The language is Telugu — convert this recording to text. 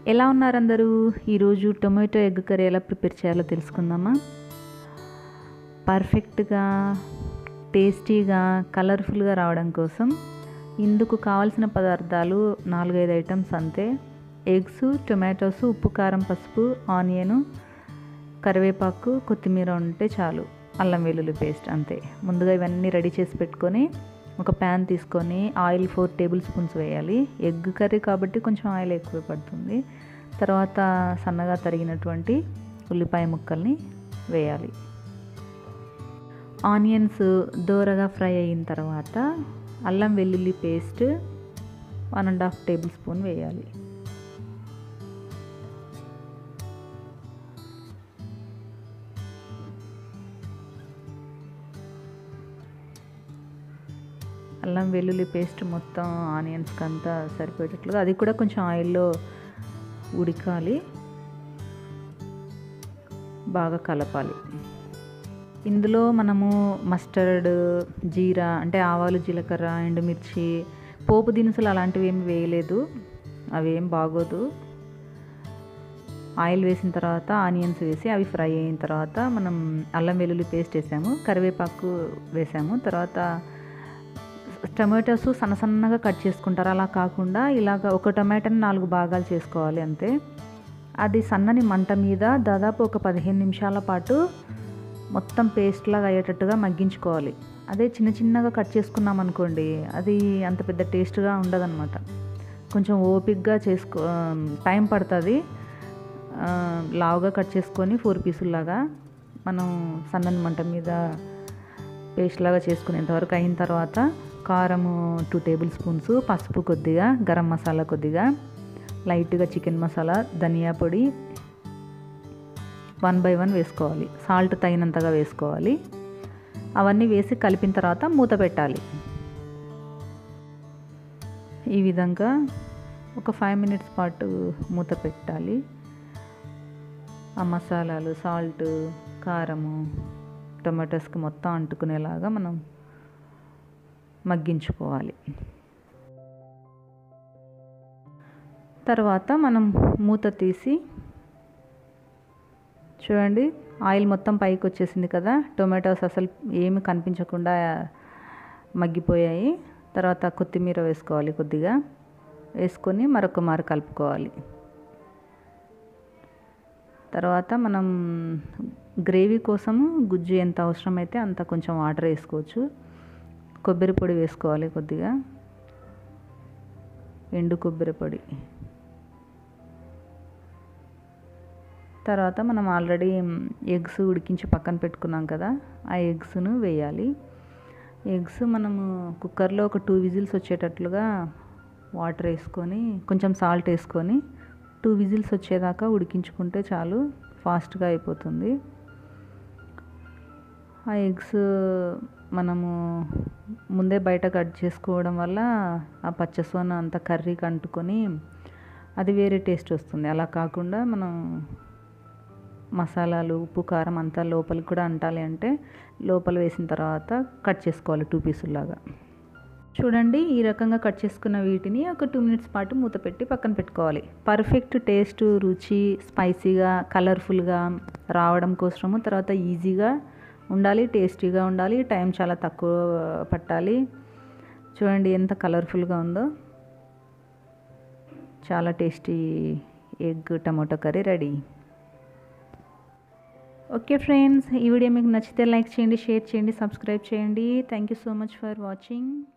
ఎలా ఉన్నారు అందరూ ఈరోజు టొమాటో ఎగ్ కర్రీ ఎలా ప్రిపేర్ చేయాలో తెలుసుకుందామా పర్ఫెక్ట్గా టేస్టీగా కలర్ఫుల్గా రావడం కోసం ఇందుకు కావాల్సిన పదార్థాలు నాలుగైదు ఐటమ్స్ అంతే ఎగ్స్ టొమాటోస్ ఉప్పు కారం పసుపు ఆనియన్ కరివేపాకు కొత్తిమీర ఉంటే చాలు అల్లం వెల్లుల్లి పేస్ట్ అంతే ముందుగా ఇవన్నీ రెడీ చేసి పెట్టుకొని ఒక ప్యాన్ తీసుకొని ఆయిల్ ఫోర్ టేబుల్ స్పూన్స్ వేయాలి ఎగ్ కర్రీ కాబట్టి కొంచెం ఆయిల్ ఎక్కువ పడుతుంది తర్వాత సన్నగా తరిగినటువంటి ఉల్లిపాయ ముక్కల్ని వేయాలి ఆనియన్స్ దోరగా ఫ్రై అయిన తర్వాత అల్లం వెల్లుల్లి paste one and half table spoon వేయాలి అల్లం వెల్లుల్లి పేస్ట్ మొత్తం ఆనియన్స్కి అంతా సరిపోయేటట్లుగా అది కూడా కొంచెం ఆయిల్లో ఉడకాలి బాగా కలపాలి ఇందులో మనము మస్టర్డ్ జీరా అంటే ఆవాలు జీలకర్ర ఎండుమిర్చి పోపు దినుసులు అలాంటివి ఏమి వేయలేదు అవి ఏం బాగోదు ఆయిల్ వేసిన తర్వాత ఆనియన్స్ వేసి అవి ఫ్రై అయిన తర్వాత మనం అల్లం వెల్లుల్లి పేస్ట్ వేసాము కరివేపాకు వేసాము తర్వాత టమాటోస్ సన్న సన్నగా కట్ చేసుకుంటారు అలా కాకుండా ఇలాగ ఒక టమాటాని నాలుగు భాగాలు చేసుకోవాలి అంతే అది సన్నని మంట మీద దాదాపు ఒక పదిహేను నిమిషాల పాటు మొత్తం పేస్ట్ లాగా అయ్యేటట్టుగా మగ్గించుకోవాలి అదే చిన్న చిన్నగా కట్ చేసుకున్నాం అనుకోండి అది అంత పెద్ద టేస్ట్గా ఉండదన్నమాట కొంచెం ఓపిక్గా చేసుకో టైం పడుతుంది లావుగా కట్ చేసుకొని ఫోర్ పీసుల్లాగా మనం సన్నని మంట మీద పేస్ట్ లాగా చేసుకునేంతవరకు అయిన తర్వాత కారము టూ టేబుల్ స్పూన్స్ పసుపు కొద్దిగా గరం మసాలా కొద్దిగా లైట్గా చికెన్ మసాలా ధనియా పొడి వన్ బై వన్ వేసుకోవాలి సాల్ట్ తగినంతగా వేసుకోవాలి అవన్నీ వేసి కలిపిన తర్వాత మూత పెట్టాలి ఈ విధంగా ఒక ఫైవ్ మినిట్స్ పాటు మూత పెట్టాలి ఆ మసాలాలు సాల్ట్ కారము టొమాటోస్కి మొత్తం అంటుకునేలాగా మనం మగ్గించుకోవాలి తర్వాత మనం మూత తీసి చూడండి ఆయిల్ మొత్తం పైకి వచ్చేసింది కదా టొమాటోస్ అసలు ఏమి కనిపించకుండా మగ్గిపోయాయి తర్వాత కొత్తిమీర వేసుకోవాలి కొద్దిగా వేసుకొని మరొక మారు కలుపుకోవాలి తర్వాత మనం గ్రేవీ కోసము గుజ్జు ఎంత అవసరమైతే అంత కొంచెం వాటర్ వేసుకోవచ్చు కొబ్బరి పొడి వేసుకోవాలి కొద్దిగా ఎండు కొబ్బరి పొడి తర్వాత మనం ఆల్రెడీ ఎగ్స్ ఉడికించి పక్కన పెట్టుకున్నాం కదా ఆ ఎగ్స్ను వేయాలి ఎగ్స్ మనము కుక్కర్లో ఒక టూ విజిల్స్ వచ్చేటట్లుగా వాటర్ వేసుకొని కొంచెం సాల్ట్ వేసుకొని టూ విజిల్స్ వచ్చేదాకా ఉడికించుకుంటే చాలు ఫాస్ట్గా అయిపోతుంది ఆ ఎగ్స్ మనము ముందే బయట కట్ చేసుకోవడం వల్ల ఆ పచ్చసోన అంతా కర్రీకి అంటుకొని అది వేరే టేస్ట్ వస్తుంది అలా కాకుండా మనం మసాలాలు ఉప్పు కారం అంతా లోపలికి కూడా అంటాలి అంటే లోపల వేసిన తర్వాత కట్ చేసుకోవాలి టూ పీసుల్లాగా చూడండి ఈ రకంగా కట్ చేసుకున్న వీటిని ఒక టూ మినిట్స్ పాటు మూత పెట్టి పక్కన పెట్టుకోవాలి పర్ఫెక్ట్ టేస్ట్ రుచి స్పైసీగా కలర్ఫుల్గా రావడం కోసము తర్వాత ఈజీగా ఉండాలి టేస్టీగా ఉండాలి టైం చాలా తక్కువ పట్టాలి చూడండి ఎంత కలర్ఫుల్గా ఉందో చాలా tasty egg tomato curry ready okay friends ఈ వీడియో మీకు నచ్చితే లైక్ చేయండి షేర్ చేయండి సబ్స్క్రైబ్ చేయండి thank you so much for watching